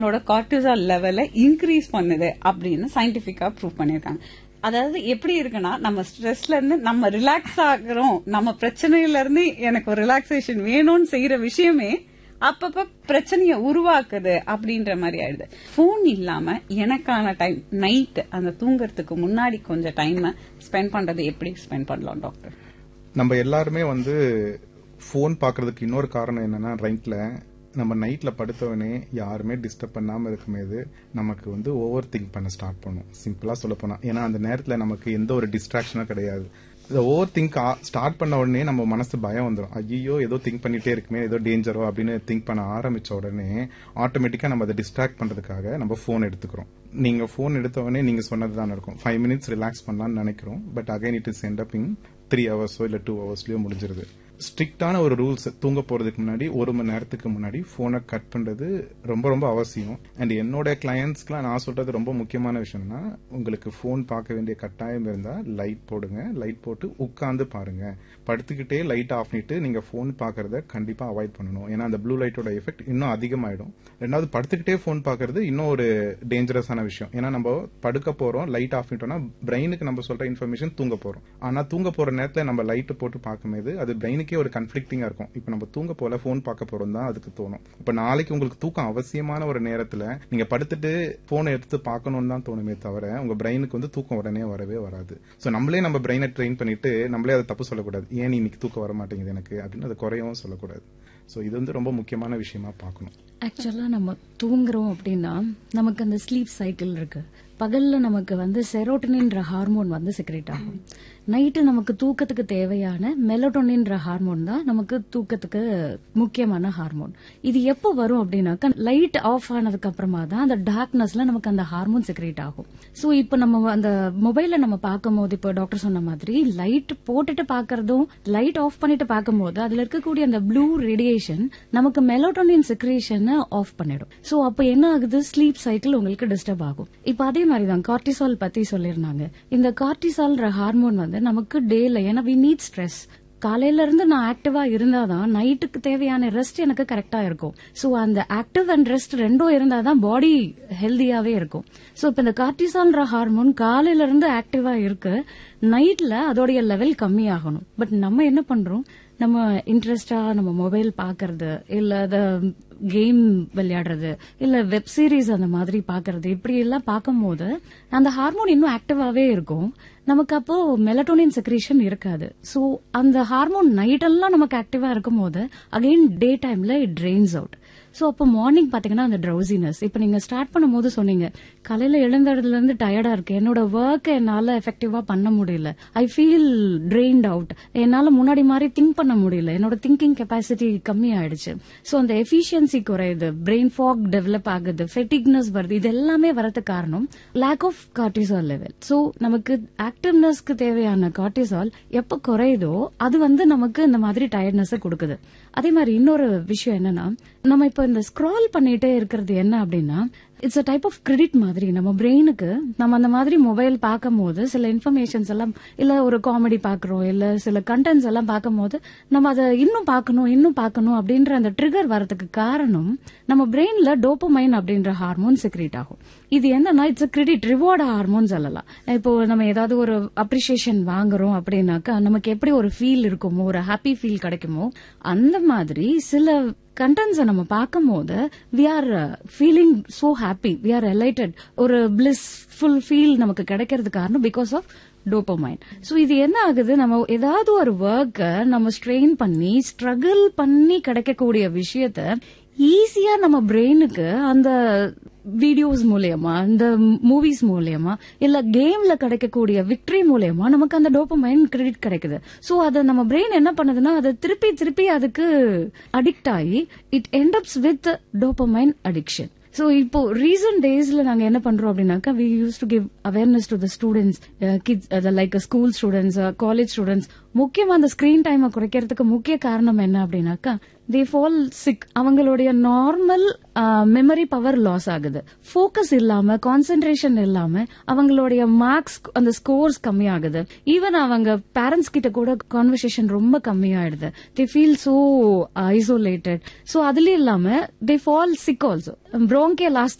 நம்மளோட கார்டிசால் லெவலை இன்க்ரீஸ் பண்ணுது அப்படின்னு சயின்டிபிக்கா ப்ரூவ் பண்ணிருக்காங்க அதாவது எப்படி இருக்குன்னா நம்ம ஸ்ட்ரெஸ்ல இருந்து நம்ம ரிலாக்ஸ் ஆகுறோம் நம்ம பிரச்சனையில இருந்து எனக்கு ஒரு ரிலாக்ஸேஷன் வேணும்னு செய்யற விஷயமே அப்பப்ப பிரச்சனைய உருவாக்குது அப்படின்ற மாதிரி ஆயிடுது போன் இல்லாம எனக்கான டைம் நைட் அந்த தூங்குறதுக்கு முன்னாடி கொஞ்சம் டைம் ஸ்பெண்ட் பண்றது எப்படி ஸ்பெண்ட் பண்ணலாம் டாக்டர் நம்ம எல்லாருமே வந்து ஃபோன் பார்க்கறதுக்கு இன்னொரு காரணம் என்னன்னா ரைட்ல நம்ம நைட்ல படுத்தவனே யாருமே டிஸ்டர்ப் பண்ணாம இருக்கும்போது நமக்கு வந்து ஓவர் திங்க் பண்ண ஸ்டார்ட் பண்ணும் சிம்பிளா சொல்ல போனா ஏன்னா அந்த நேரத்துல நமக்கு எந்த ஒரு டிஸ்ட்ராக்ஷனும் கிடையாது இந்த ஓவர் திங்க் ஸ்டார்ட் பண்ண உடனே நம்ம மனசு பயம் வந்துடும் ஐயோ ஏதோ திங்க் பண்ணிட்டே இருக்குமே ஏதோ டேஞ்சரோ அப்படின்னு திங்க் பண்ண ஆரம்பிச்ச உடனே ஆட்டோமேட்டிக்கா நம்ம அதை டிஸ்ட்ராக்ட் பண்றதுக்காக நம்ம போன் எடுத்துக்கிறோம் நீங்க போன் எடுத்த உடனே நீங்க சொன்னது தான் இருக்கும் ஃபைவ் மினிட்ஸ் ரிலாக்ஸ் பண்ணலாம்னு நினைக்கிறோம் but again it is end up in three ஹவர்ஸோ இல்ல டூ ஹவர்ஸ்லயோ முடிஞ்சிருது ஸ்ட்ரிக்டான ஒரு ரூல்ஸ் தூங்க போறதுக்கு முன்னாடி ஒரு மணி நேரத்துக்கு முன்னாடி போனை கட் பண்றது ரொம்ப ரொம்ப அவசியம் அண்ட் என்னோட கிளையன்ஸ்க்குலாம் நான் சொல்றது ரொம்ப முக்கியமான விஷயம்னா உங்களுக்கு போன் பார்க்க வேண்டிய கட்டாயம் இருந்தா லைட் போடுங்க லைட் போட்டு உட்கார்ந்து பாருங்க படுத்துக்கிட்டே லைட் ஆஃப் பண்ணிட்டு நீங்க போன் பாக்குறத கண்டிப்பா அவாய்ட் பண்ணணும் ஏன்னா அந்த ப்ளூ லைட்டோட எஃபெக்ட் இன்னும் அதிகமாயிடும் ரெண்டாவது படுத்துக்கிட்டே போன் பாக்குறது இன்னும் ஒரு டேஞ்சரஸான விஷயம் ஏன்னா நம்ம படுக்க போறோம் லைட் ஆஃப் பண்ணிட்டோம்னா பிரெயினுக்கு நம்ம சொல்ற இன்ஃபர்மேஷன் தூங்க போறோம் ஆனா தூங்க போற நேரத்துல நம்ம லைட் போட்டு பார்க்கும்போது அது பிரெயினுக்கே ஒரு கன்ஃபிளிக்டிங்கா இருக்கும் இப்ப நம்ம தூங்க போல போன் பார்க்க போறோம் தான் அதுக்கு தோணும் இப்ப நாளைக்கு உங்களுக்கு தூக்கம் அவசியமான ஒரு நேரத்துல நீங்க படுத்துட்டு போனை எடுத்து பார்க்கணும்னு தான் தோணுமே தவிர உங்க பிரெயினுக்கு வந்து தூக்கம் உடனே வரவே வராது சோ நம்மளே நம்ம பிரெயினை ட்ரெயின் பண்ணிட்டு நம்மளே அதை தப்பு சொல்லக்கூடாது ஏன் நீ இன்னைக்கு தூக்கம் வர மாட்டேங்குது எனக்கு அப்படின்னு அது குறையவும் சொல்லக்கூடாது சோ இது வந்து ரொம்ப முக்கியமான விஷயமா பார்க்கணும் ஆக்சுவலா நம்ம தூங்குறோம் அப்படின்னா நமக்கு அந்த ஸ்லீப் சைக்கிள் இருக்கு பகல்ல நமக்கு வந்து செரோட்டனின்ற ஹார்மோன் வந்து செக்ரேட் ஆகும் நைட்டு நமக்கு தூக்கத்துக்கு தேவையான மெலட்டோனின்ற ஹார்மோன் தான் நமக்கு தூக்கத்துக்கு முக்கியமான ஹார்மோன் இது எப்போ வரும் அப்படின்னாக்கா லைட் ஆஃப் ஆனதுக்கு அப்புறமா தான் அந்த டார்க்னஸ்ல நமக்கு அந்த ஹார்மோன் செக்ரேட் ஆகும் சோ இப்போ நம்ம அந்த மொபைல்ல நம்ம பார்க்கும் போது இப்போ டாக்டர் சொன்ன மாதிரி லைட் போட்டுட்டு பாக்குறதும் லைட் ஆஃப் பண்ணிட்டு பார்க்கும்போது அதுல இருக்கக்கூடிய அந்த ப்ளூ ரேடியேஷன் நமக்கு மெலோட்டோனின் செக்ரேஷனை ஆஃப் பண்ணிடும் சோ அப்ப என்ன ஆகுது ஸ்லீப் சைக்கிள் உங்களுக்கு டிஸ்டர்ப் ஆகும் இப்போ அதே மாதிரி தான் கார்டிசால் பத்தி சொல்லிருந்தாங்க இந்த கார்டிசால்ன்ற ஹார்மோன் வந்து நமக்கு டேல ஏன்னா வி நீட் ஸ்ட்ரெஸ் காலையில இருந்து நான் ஆக்டிவா இருந்தாதான் நைட்டுக்கு தேவையான ரெஸ்ட் எனக்கு கரெக்டா இருக்கும் சோ அந்த ஆக்டிவ் அண்ட் ரெஸ்ட் ரெண்டும் இருந்தாதான் பாடி ஹெல்தியாவே இருக்கும் சோ இப்ப இந்த கார்டிசால்ன்ற ஹார்மோன் காலையில இருந்து ஆக்டிவா இருக்கு நைட்ல அதோடைய லெவல் கம்மி ஆகணும் பட் நம்ம என்ன பண்றோம் நம்ம இன்ட்ரெஸ்டா நம்ம மொபைல் பாக்குறது இல்ல அத கேம் விளையாடுறது இல்ல வெப் சீரிஸ் அந்த மாதிரி பாக்குறது இப்படி எல்லாம் பார்க்கும்போது அந்த ஹார்மோன் இன்னும் ஆக்டிவாவே இருக்கும் நமக்கு அப்போ மெலட்டோனின் செக்ரேஷன் இருக்காது சோ அந்த ஹார்மோன் நைட் எல்லாம் நமக்கு ஆக்டிவா இருக்கும் போது அகைன் டே டைம்ல இட் ட்ரெயின்ஸ் அவுட் சோ அப்போ மார்னிங் பாத்தீங்கன்னா அந்த ட்ரௌசினஸ் இப்ப நீங்க ஸ்டார்ட் பண்ணும்போது சொன்னீங்க காலையில எழுந்ததுல இருந்து டயர்டா இருக்கு என்னோட ஒர்க் என்னால எஃபெக்டிவா பண்ண முடியல ஐ ஃபீல் ட்ரெயின்ட் அவுட் என்னால முன்னாடி மாதிரி திங்க் பண்ண முடியல என்னோட திங்கிங் கெப்பாசிட்டி கம்மி ஆயிடுச்சு சோ அந்த எஃபிஷியன்சி குறையுது பிரெயின் ஃபாக் டெவலப் ஆகுது ஃபெட்டிக்னஸ் வருது இது எல்லாமே வரதுக்கு காரணம் lack of cortisol level so நமக்கு ஆக்டிவ்னஸ்க்கு தேவையான கார்டிசால் எப்ப குறையுதோ அது வந்து நமக்கு இந்த மாதிரி டயர்ட்னஸ் கொடுக்குது அதே மாதிரி இன்னொரு விஷயம் என்னன்னா நம்ம இப்ப இந்த ஸ்க்ரால் பண்ணிட்டே இருக்கிறது என்ன அப்படின்னா it's a type of credit மாதிரி நம்ம பிரெயினுக்கு நம்ம அந்த மாதிரி மொபைல் பார்க்கும் போது சில இன்ஃபர்மேஷன்ஸ் எல்லாம் இல்ல ஒரு காமெடி பாக்குறோம் இல்ல சில கண்டென்ட்ஸ் எல்லாம் பார்க்கும் போது நம்ம அதை இன்னும் பார்க்கணும் இன்னும் பார்க்கணும் அப்படின்ற அந்த ட்ரிகர் வரதுக்கு காரணம் நம்ம பிரெயின்ல டோப்பமைன் அப்படின்ற ஹார்மோன் செக்ரேட் ஆகும் இது என்னன்னா it's a credit reward hormone சொல்லலாம் இப்போ நம்ம ஏதாவது ஒரு அப்ரிசியேஷன் வாங்குறோம் அப்படின்னாக்கா நமக்கு எப்படி ஒரு ஃபீல் இருக்குமோ ஒரு ஹாப்பி ஃபீல் கிடைக்குமோ அந்த மாதிரி சில கண்டென்ட்ஸை நம்ம பார்க்கும் போது we are feeling so happy we are elated ஒரு பிளிஸ் ஃபுல் ஃபீல் நமக்கு கிடைக்கிறது காரணம் பிகாஸ் ஆஃப் டோப்பமைன் சோ இது என்ன ஆகுது நம்ம ஏதாவது ஒரு ஒர்க்க நம்ம ஸ்ட்ரெயின் பண்ணி ஸ்ட்ரகிள் பண்ணி கிடைக்கக்கூடிய விஷயத்த ஈஸியா நம்ம பிரெயினுக்கு அந்த வீடியோஸ் மூலியமா இந்த மூவிஸ் மூலியமா இல்ல கேம்ல கிடைக்கக்கூடிய விக்டரி மூலியமா நமக்கு அந்த டோப்பமைன் கிரெடிட் கிடைக்குது சோ அத நம்ம பிரெயின் என்ன பண்ணுதுன்னா அதை திருப்பி திருப்பி அதுக்கு அடிக்ட் ஆகி it ends up with dopamine addiction so இப்போ ரீசன்ட் டேஸ்ல நாங்க என்ன பண்றோம் அப்படின்னாக்கா we use to give awareness to the students kids like school students college students முக்கியமா அந்த ஸ்கிரீன் டைமை குறைக்கிறதுக்கு முக்கிய காரணம் என்ன அப்படின்னாக்கா தே ஃபால் சிக் அவங்களுடைய நார்மல் மெமரி பவர் லாஸ் ஆகுது ஃபோக்கஸ் இல்லாம கான்சென்ட்ரேஷன் இல்லாம அவங்களுடைய மார்க்ஸ் அந்த ஸ்கோர்ஸ் கம்மியாகுது ஈவன் அவங்க பேரண்ட்ஸ் கிட்ட கூட கான்வர்சேஷன் ரொம்ப கம்மியாயிடுது they feel so isolated so அதுலயும் இல்லாம தே ஃபால் சிக் ஆல்சோ ப்ரோங்கே